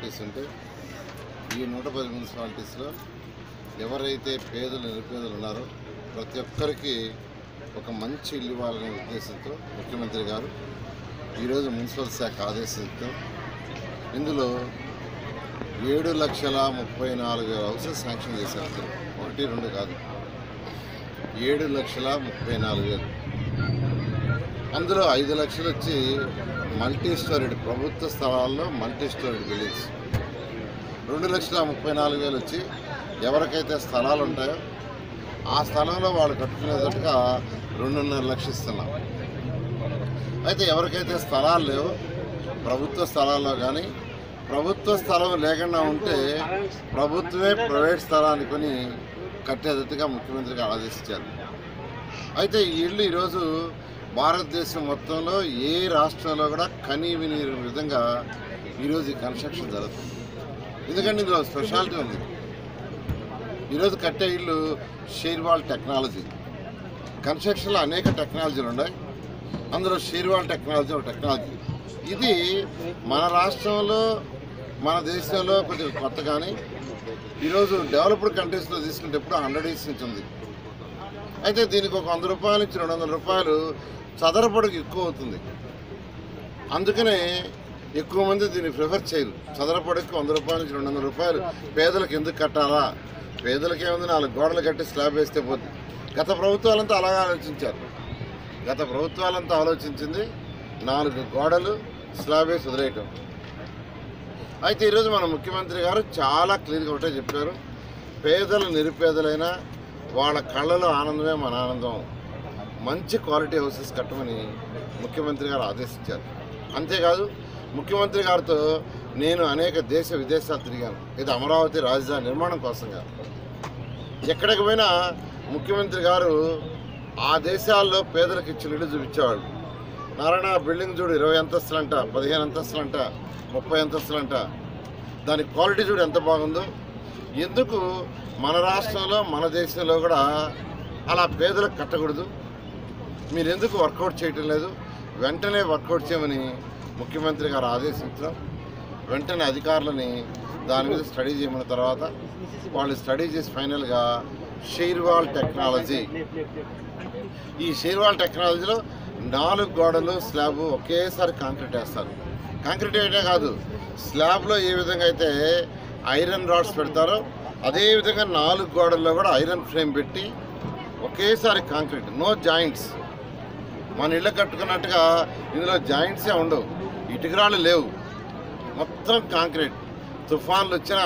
municipalities ఉంటే ఈ నూట పది మున్సిపాలిటీస్లో ఎవరైతే పేదలు నిరుపేదలు ఉన్నారో ప్రతి ఒక్కరికి ఒక మంచి ఇల్లు ఇవ్వాలనే ఉద్దేశంతో ముఖ్యమంత్రి గారు ఈరోజు మున్సిపల్ శాఖ ఆదేశంతో ఇందులో ఏడు లక్షల ముప్పై నాలుగు వేల హౌసెస్ శాంక్షన్ చేశారు అందులో ఒకటి రెండు కాదు ఏడు లక్షల ముప్పై నాలుగు వేలు అందులో ఐదు లక్షలు వచ్చి మల్టీ స్టోరీడ్ ప్రభుత్వ స్థలాల్లో మల్టీ స్టోరీడ్ బిల్డింగ్స్ రెండు లక్షల ముప్పై నాలుగు వేలు వచ్చి ఎవరికైతే స్థలాలు ఉంటాయో ఆ స్థలంలో వాళ్ళు కట్టుకునేటట్టుగా రెండున్నర లక్షలు ఇస్తున్నాం అయితే ఎవరికైతే స్థలాలు లేవో ప్రభుత్వ స్థలాల్లో కానీ ప్రభుత్వ స్థలం లేకుండా ఉంటే ప్రభుత్వమే ప్రైవేట్ స్థలాన్ని కొని కట్టేటట్టుగా ముఖ్యమంత్రి గారు ఆదేశించారు అయితే ఈ ఇల్లు ఈరోజు భారతదేశం మొత్తంలో ఏ రాష్ట్రంలో కూడా కనీ విని విధంగా ఈరోజు ఈ కన్స్ట్రక్షన్ జరుగుతుంది ఎందుకంటే ఇందులో స్పెషాలిటీ ఉంది ఈరోజు కట్టే ఇల్లు షేర్వాల్ టెక్నాలజీ కన్స్ట్రక్షన్లో అనేక టెక్నాలజీలు ఉన్నాయి అందులో షేర్వాల్ టెక్నాలజీ ఒక టెక్నాలజీ ఇది మన రాష్ట్రంలో మన దేశంలో కొద్దిగా కొత్త కానీ ఈరోజు డెవలప్డ్ కంట్రీస్లో తీసుకుంటే ఎప్పుడు హండ్రెడ్ ఇయర్స్ నుంచి ఉంది అయితే దీనికి ఒక వంద రూపాయల నుంచి రెండు వందల రూపాయలు చదరపడికి ఎక్కువ అవుతుంది అందుకనే ఎక్కువ మంది దీన్ని ప్రిఫర్ చేయరు చదరపడికి వంద రూపాయల నుంచి రెండు వందల రూపాయలు పేదలకు ఎందుకు కట్టాలా పేదలకు ఏముంది నాలుగు గోడలు కట్టి స్లాబ్ వేస్తే పోద్ది గత ప్రభుత్వాలంతా అలాగే ఆలోచించారు గత ప్రభుత్వాలంతా ఆలోచించింది నాలుగు గోడలు స్లాబ్ వేసి వదిలేయటం అయితే ఈరోజు మన ముఖ్యమంత్రి గారు చాలా క్లియర్గా ఒకటే చెప్పారు పేదలు నిరుపేదలైన వాళ్ళ కళ్ళలో ఆనందమే మన ఆనందం మంచి క్వాలిటీ హౌసెస్ కట్టమని ముఖ్యమంత్రి గారు ఆదేశించారు అంతేకాదు ముఖ్యమంత్రి గారితో నేను అనేక దేశ విదేశాలు తిరిగాను ఇది అమరావతి రాజధాని నిర్మాణం కోసంగా ఎక్కడికి పోయినా ముఖ్యమంత్రి గారు ఆ దేశాల్లో పేదలకు ఇచ్చిన ఇల్లు చూపించేవాళ్ళు నారాయణ బిల్డింగ్ చూడు ఇరవై అంతస్తులంట పదిహేను అంతస్తులంట ముప్పై అంతస్తులంట దాని క్వాలిటీ చూడు ఎంత బాగుందో ఎందుకు మన రాష్ట్రంలో మన దేశంలో కూడా అలా పేదలకు కట్టకూడదు మీరు ఎందుకు వర్కౌట్ చేయటం లేదు వెంటనే వర్కౌట్ చేయమని ముఖ్యమంత్రి గారు ఆదేశించడం వెంటనే అధికారులని దాని మీద స్టడీ చేయమన్న తర్వాత వాళ్ళు స్టడీ చేసి ఫైనల్గా షేర్వాల్ టెక్నాలజీ ఈ షేర్వాల్ టెక్నాలజీలో నాలుగు గోడలు స్లాబ్ ఒకేసారి కాంక్రీట్ వేస్తారు కాంక్రీట్ వేయటమే కాదు స్లాబ్లో ఏ విధంగా అయితే ఐరన్ రాడ్స్ పెడతారో అదే విధంగా నాలుగు గోడల్లో కూడా ఐరన్ ఫ్రేమ్ పెట్టి ఒకేసారి కాంక్రీట్ నో జాయింట్స్ మన ఇళ్ళ కట్టుకున్నట్టుగా ఇందులో జాయింట్సే ఉండవు ఇటుకరాళ్ళు లేవు మొత్తం కాంక్రీట్ తుఫాన్లు వచ్చినా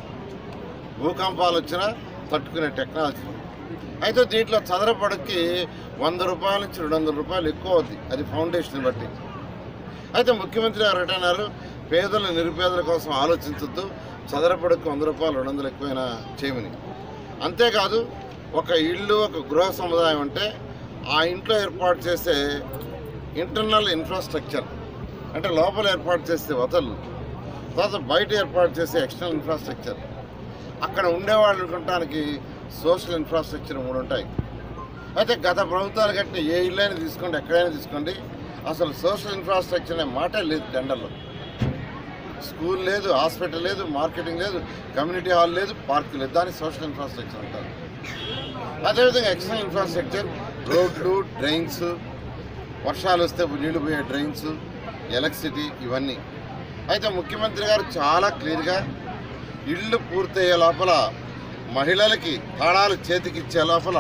భూకంపాలు వచ్చినా తట్టుకునే టెక్నాలజీ అయితే దీంట్లో చదరపడకి వంద రూపాయల నుంచి రెండు వందల రూపాయలు ఎక్కువ అవుద్ది అది ఫౌండేషన్ బట్టి అయితే ముఖ్యమంత్రి గారు అంటున్నారు పేదల నిరుపేదల కోసం ఆలోచించొద్దు చదరపడకు వంద రూపాయలు రెండు వందలు ఎక్కువైనా చేయమని అంతేకాదు ఒక ఇల్లు ఒక గృహ సముదాయం అంటే ఆ ఇంట్లో ఏర్పాటు చేసే ఇంటర్నల్ ఇన్ఫ్రాస్ట్రక్చర్ అంటే లోపల ఏర్పాటు చేసే వతలు తర్వాత బయట ఏర్పాటు చేసే ఎక్స్టర్నల్ ఇన్ఫ్రాస్ట్రక్చర్ అక్కడ ఉండేవాళ్ళు ఉండటానికి సోషల్ ఇన్ఫ్రాస్ట్రక్చర్ మూడు ఉంటాయి అయితే గత ప్రభుత్వాలు కట్టిన ఏ ఇల్లు అయినా తీసుకోండి ఎక్కడైనా తీసుకోండి అసలు సోషల్ ఇన్ఫ్రాస్ట్రక్చర్ అనే మాటే లేదు టెండర్లో స్కూల్ లేదు హాస్పిటల్ లేదు మార్కెటింగ్ లేదు కమ్యూనిటీ హాల్ లేదు పార్క్ లేదు దాన్ని సోషల్ ఇన్ఫ్రాస్ట్రక్చర్ అంటారు అదేవిధంగా ఎక్స్టర్నల్ ఇన్ఫ్రాస్ట్రక్చర్ రోడ్లు డ్రైన్స్ వర్షాలు వస్తే నీళ్లు పోయే డ్రైన్స్ ఎలక్ట్రిసిటీ ఇవన్నీ అయితే ముఖ్యమంత్రి గారు చాలా క్లియర్గా ఇల్లు పూర్తయ్యే లోపల మహిళలకి తాళాలు చేతికి ఇచ్చే లోపల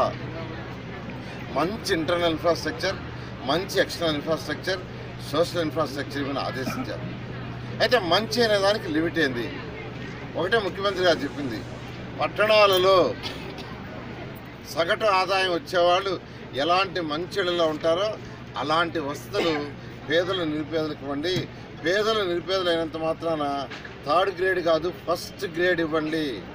మంచి ఇంటర్నల్ ఇన్ఫ్రాస్ట్రక్చర్ మంచి ఎక్స్టర్నల్ ఇన్ఫ్రాస్ట్రక్చర్ సోషల్ ఇన్ఫ్రాస్ట్రక్చర్ ఇవన్నీ ఆదేశించారు అయితే మంచి అనే దానికి లిమిట్ ఏంది ఒకటే ముఖ్యమంత్రి గారు చెప్పింది పట్టణాలలో సగటు ఆదాయం వచ్చేవాళ్ళు ఎలాంటి మంచి ఇళ్ళలో ఉంటారో అలాంటి వసతులు పేదలు నిరుపేదలకు ఇవ్వండి పేదలు నిరుపేదలు అయినంత మాత్రాన థర్డ్ గ్రేడ్ కాదు ఫస్ట్ గ్రేడ్ ఇవ్వండి